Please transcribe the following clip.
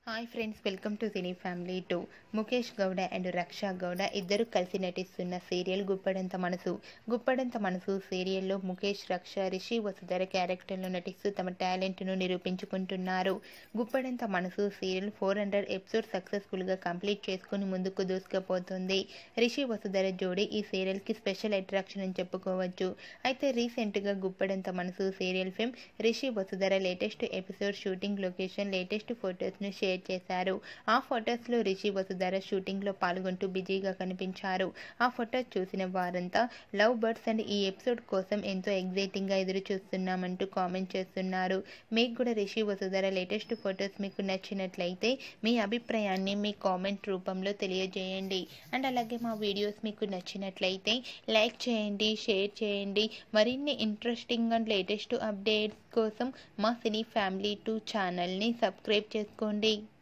hi friends welcome to cine family two Mukesh Gowda and Raksha Gowda ఇద్దరు కలిసి నటిస్తున్న సీరియల్ గుప్పడంత మనసు గుప్పడంత మనసు సీరియల్లో ముఖేష్ రక్ష రిషి వసుధర క్యారెక్టర్లో నటిస్తూ తమ టాలెంట్ను నిరూపించుకుంటున్నారు Guppedantha Manasu serial four hundred episode సక్సెస్ఫుల్గా కంప్లీట్ చేసుకుని ముందుకు దూసుకుపోతుంది రిషి వసుధర జోడీ ఈ సీరియల్కి స్పెషల్ అట్రాక్షన్ అని చెప్పుకోవచ్చు అయితే రీసెంట్గా Guppedantha Manasu serial film Rishi Vasudhara latest episode shooting location latest ఫొటోస్ను షేర్ చేశారు ఆ ఫొటోస్లో రిషి వసుధర షూటింగ్లో పాల్గొంటూ బిజీగా కనిపించారు ఆ ఫొటోస్ చూసిన వారంతా లవ్ బర్డ్స్ అండ్ ఈ ఎపిసోడ్ కోసం ఎంతో ఎగ్జైటింగ్గా ఎదురు చూస్తున్నామంటూ కామెంట్ చేస్తున్నారు మీకు కూడా రిషి వసుధర లేటెస్ట్ ఫొటోస్ మీకు నచ్చినట్లయితే మీ అభిప్రాయాన్ని మీ కామెంట్ రూపంలో తెలియజేయండి అండ్ అలాగే మా వీడియోస్ మీకు నచ్చినట్లయితే లైక్ చేయండి షేర్ చేయండి మరిన్ని ఇంట్రెస్టింగ్ అండ్ లేటెస్ట్ అప్డేట్స్ కోసం మా సినీ ఫ్యామిలీ టూ ఛానల్ని సబ్స్క్రైబ్ చేసుకోండి